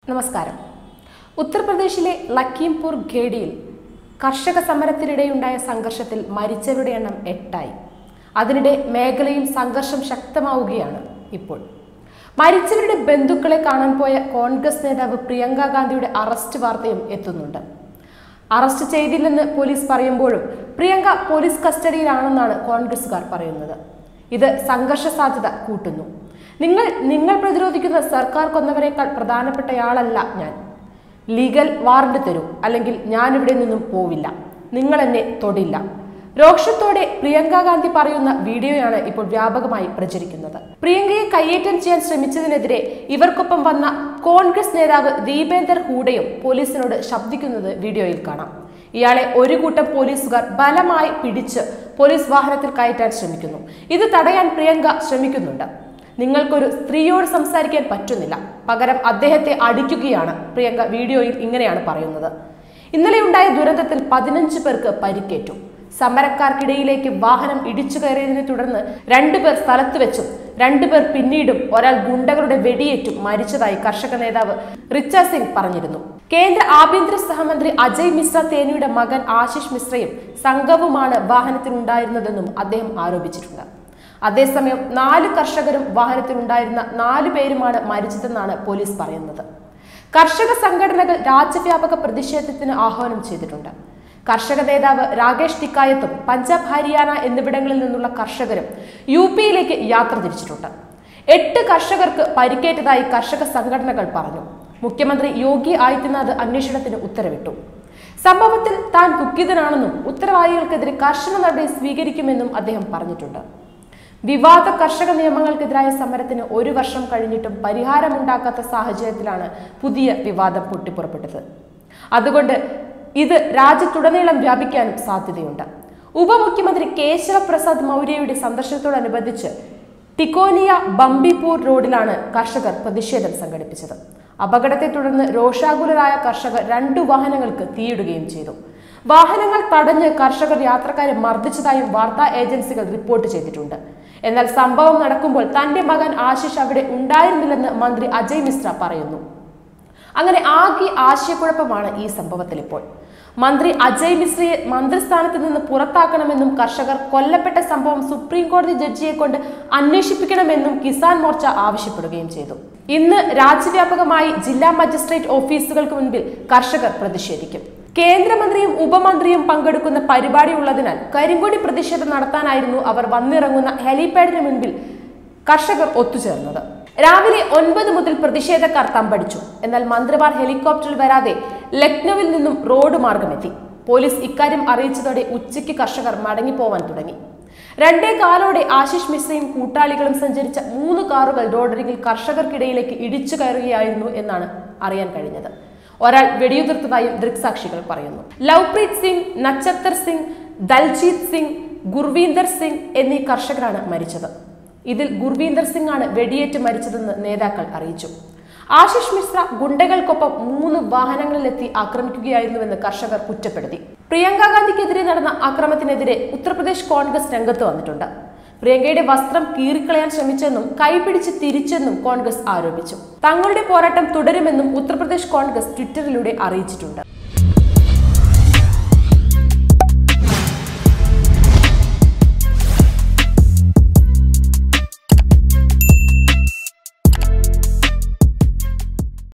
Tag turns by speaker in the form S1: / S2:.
S1: നമസ്കാരം ഉത്തർപ്രദേശിലെ ലക്കീംപൂർ ഖേഡിയിൽ കർഷക സമരത്തിനിടെയുണ്ടായ സംഘർഷത്തിൽ മരിച്ചവരുടെ എണ്ണം എട്ടായി അതിനിടെ മേഖലയിൽ സംഘർഷം ശക്തമാവുകയാണ് ഇപ്പോൾ മരിച്ചവരുടെ ബന്ധുക്കളെ കാണാൻ പോയ കോൺഗ്രസ് നേതാവ് പ്രിയങ്ക ഗാന്ധിയുടെ അറസ്റ്റ് വാർത്തയും എത്തുന്നുണ്ട് അറസ്റ്റ് ചെയ്തില്ലെന്ന് പോലീസ് പറയുമ്പോഴും പ്രിയങ്ക പോലീസ് കസ്റ്റഡിയിലാണെന്നാണ് കോൺഗ്രസുകാർ പറയുന്നത് ഇത് സംഘർഷ സാധ്യത കൂട്ടുന്നു നിങ്ങൾ നിങ്ങൾ പ്രതിരോധിക്കുന്ന സർക്കാർ കൊന്നവരെക്കാൾ പ്രധാനപ്പെട്ടയാളല്ല ഞാൻ ലീഗൽ വാറണ്ട് തരൂ അല്ലെങ്കിൽ ഞാനിവിടെ നിന്നും പോവില്ല നിങ്ങൾ എന്നെ തൊടില്ല രോക്ഷത്തോടെ പ്രിയങ്ക ഗാന്ധി പറയുന്ന വീഡിയോയാണ് ഇപ്പോൾ വ്യാപകമായി പ്രചരിക്കുന്നത് പ്രിയങ്കയെ കയ്യേറ്റം ചെയ്യാൻ ശ്രമിച്ചതിനെതിരെ ഇവർക്കൊപ്പം വന്ന കോൺഗ്രസ് നേതാവ് ദീപേന്ദർ ഹൂഡയും പോലീസിനോട് ശബ്ദിക്കുന്നത് വീഡിയോയിൽ കാണാം ഇയാളെ ഒരു കൂട്ടം പോലീസുകാർ ബലമായി പിടിച്ച് പോലീസ് വാഹനത്തിൽ കയറ്റാൻ ശ്രമിക്കുന്നു ഇത് തടയാൻ പ്രിയങ്ക ശ്രമിക്കുന്നുണ്ട് നിങ്ങൾക്കൊരു സ്ത്രീയോട് സംസാരിക്കാൻ പറ്റുന്നില്ല പകരം അദ്ദേഹത്തെ അടിക്കുകയാണ് പ്രിയങ്ക വീഡിയോയിൽ ഇങ്ങനെയാണ് പറയുന്നത് ഇന്നലെ ഉണ്ടായ ദുരന്തത്തിൽ പതിനഞ്ച് പേർക്ക് പരിക്കേറ്റു സമരക്കാർക്കിടയിലേക്ക് വാഹനം ഇടിച്ചു കയറിയതിനെ തുടർന്ന് രണ്ടുപേർ സ്ഥലത്ത് വെച്ചും രണ്ടുപേർ പിന്നീടും ഒരാൾ ഗുണ്ടകളുടെ വെടിയേറ്റും മരിച്ചതായി കർഷക നേതാവ് റിച്ച സിംഗ് പറഞ്ഞിരുന്നു കേന്ദ്ര ആഭ്യന്തര സഹമന്ത്രി അജയ് മിശ്ര തേനിയുടെ മകൻ ആശിഷ് മിശ്രയും സംഘവുമാണ് വാഹനത്തിലുണ്ടായിരുന്നതെന്നും അദ്ദേഹം ആരോപിച്ചിട്ടുണ്ട് അതേസമയം നാല് കർഷകരും വാഹനത്തിലുണ്ടായിരുന്ന നാലു പേരുമാണ് മരിച്ചതെന്നാണ് പോലീസ് പറയുന്നത് കർഷക സംഘടനകൾ രാജ്യവ്യാപക പ്രതിഷേധത്തിന് ആഹ്വാനം ചെയ്തിട്ടുണ്ട് കർഷക നേതാവ് രാകേഷ് ടിക്കായത്തും പഞ്ചാബ് ഹരിയാന എന്നിവിടങ്ങളിൽ നിന്നുള്ള കർഷകരും യു പിയിലേക്ക് യാത്ര തിരിച്ചിട്ടുണ്ട് എട്ട് കർഷകർക്ക് പരിക്കേറ്റതായി കർഷക സംഘടനകൾ പറഞ്ഞു മുഖ്യമന്ത്രി യോഗി ആദിത്യനാഥ് അന്വേഷണത്തിന് ഉത്തരവിട്ടു സംഭവത്തിൽ താൻ ദുഃഖിതനാണെന്നും ഉത്തരവാദികൾക്കെതിരെ കർശന നടപടി സ്വീകരിക്കുമെന്നും അദ്ദേഹം പറഞ്ഞിട്ടുണ്ട് വിവാദ കർഷക നിയമങ്ങൾക്കെതിരായ സമരത്തിന് ഒരു വർഷം കഴിഞ്ഞിട്ടും പരിഹാരമുണ്ടാക്കാത്ത സാഹചര്യത്തിലാണ് പുതിയ വിവാദം പൊട്ടിപ്പുറപ്പെട്ടത് അതുകൊണ്ട് ഇത് രാജ്യത്തുടനീളം വ്യാപിക്കാനും സാധ്യതയുണ്ട് ഉപമുഖ്യമന്ത്രി കേശവ പ്രസാദ് മൗര്യയുടെ സന്ദർശനത്തോടനുബന്ധിച്ച് ടിക്കോനിയ ബംബിപൂർ റോഡിലാണ് കർഷകർ പ്രതിഷേധം സംഘടിപ്പിച്ചത് അപകടത്തെ തുടർന്ന് രോഷാകുലരായ കർഷകർ രണ്ടു വാഹനങ്ങൾക്ക് തീയിടുകയും ചെയ്തു വാഹനങ്ങൾ തടഞ്ഞ് കർഷകർ യാത്രക്കാരെ മർദ്ദിച്ചതായും വാർത്താ ഏജൻസികൾ റിപ്പോർട്ട് ചെയ്തിട്ടുണ്ട് എന്നാൽ സംഭവം നടക്കുമ്പോൾ തന്റെ മകൻ ആശിഷ് അവിടെ ഉണ്ടായിരുന്നില്ലെന്ന് മന്ത്രി അജയ് മിശ്ര പറയുന്നു അങ്ങനെ ആകെ ആശയക്കുഴപ്പമാണ് ഈ സംഭവത്തിൽ ഇപ്പോൾ മന്ത്രി അജയ് മിശ്രയെ മന്ത്രിസ്ഥാനത്ത് നിന്ന് പുറത്താക്കണമെന്നും കർഷകർ കൊല്ലപ്പെട്ട സംഭവം സുപ്രീം കോടതി ജഡ്ജിയെ കൊണ്ട് അന്വേഷിപ്പിക്കണമെന്നും കിസാൻ മോർച്ച ആവശ്യപ്പെടുകയും ചെയ്തു ഇന്ന് രാജ്യവ്യാപകമായി ജില്ലാ മജിസ്ട്രേറ്റ് ഓഫീസുകൾക്ക് മുൻപിൽ കർഷകർ പ്രതിഷേധിക്കും കേന്ദ്രമന്ത്രിയും ഉപമന്ത്രിയും പങ്കെടുക്കുന്ന പരിപാടി ഉള്ളതിനാൽ കരിങ്കൊടി പ്രതിഷേധം നടത്താനായിരുന്നു അവർ വന്നിറങ്ങുന്ന ഹെലിപാഡിന് മുൻപിൽ കർഷകർ ഒത്തുചേർന്നത് രാവിലെ ഒൻപത് മുതൽ പ്രതിഷേധക്കാർ തമ്പടിച്ചു എന്നാൽ മന്ത്രിമാർ ഹെലികോപ്റ്ററിൽ വരാതെ ലക്നൌവിൽ നിന്നും റോഡ് മാർഗമെത്തി പോലീസ് ഇക്കാര്യം അറിയിച്ചതോടെ ഉച്ചയ്ക്ക് കർഷകർ മടങ്ങിപ്പോവാൻ തുടങ്ങി രണ്ടേ കാലോടെ ആശിഷ് മിശ്രയും കൂട്ടാളികളും സഞ്ചരിച്ച മൂന്ന് കാറുകൾ റോഡരികിൽ കർഷകർക്കിടയിലേക്ക് ഇടിച്ചു കയറുകയായിരുന്നു എന്നാണ് അറിയാൻ കഴിഞ്ഞത് ഒരാൾ വെടിയുതിർത്തതായും ദൃക്സാക്ഷികൾ പറയുന്നു ലവ്പ്രീത് സിംഗ് നച്ചത്തർ സിംഗ് ദൽജീത് സിംഗ് ഗുർവീന്ദർ സിംഗ് എന്നീ കർഷകരാണ് മരിച്ചത് ഇതിൽ ഗുർവീന്ദർ സിംഗ് ആണ് വെടിയേറ്റ് മരിച്ചതെന്ന് നേതാക്കൾ അറിയിച്ചു ആശിഷ് മിശ്ര ഗുണ്ടകൾക്കൊപ്പം മൂന്ന് വാഹനങ്ങളിലെത്തി ആക്രമിക്കുകയായിരുന്നുവെന്ന് കർഷകർ കുറ്റപ്പെടുത്തി പ്രിയങ്ക ഗാന്ധിക്കെതിരെ നടന്ന ആക്രമണത്തിനെതിരെ ഉത്തർപ്രദേശ് കോൺഗ്രസ് രംഗത്ത് വന്നിട്ടുണ്ട് പ്രിയങ്കയുടെ വസ്ത്രം കീറിക്കളയാൻ ശ്രമിച്ചെന്നും കൈപിടിച്ച് തിരിച്ചെന്നും കോൺഗ്രസ് ആരോപിച്ചു തങ്ങളുടെ പോരാട്ടം തുടരുമെന്നും ഉത്തർപ്രദേശ് കോൺഗ്രസ് ട്വിറ്ററിലൂടെ അറിയിച്ചിട്ടുണ്ട്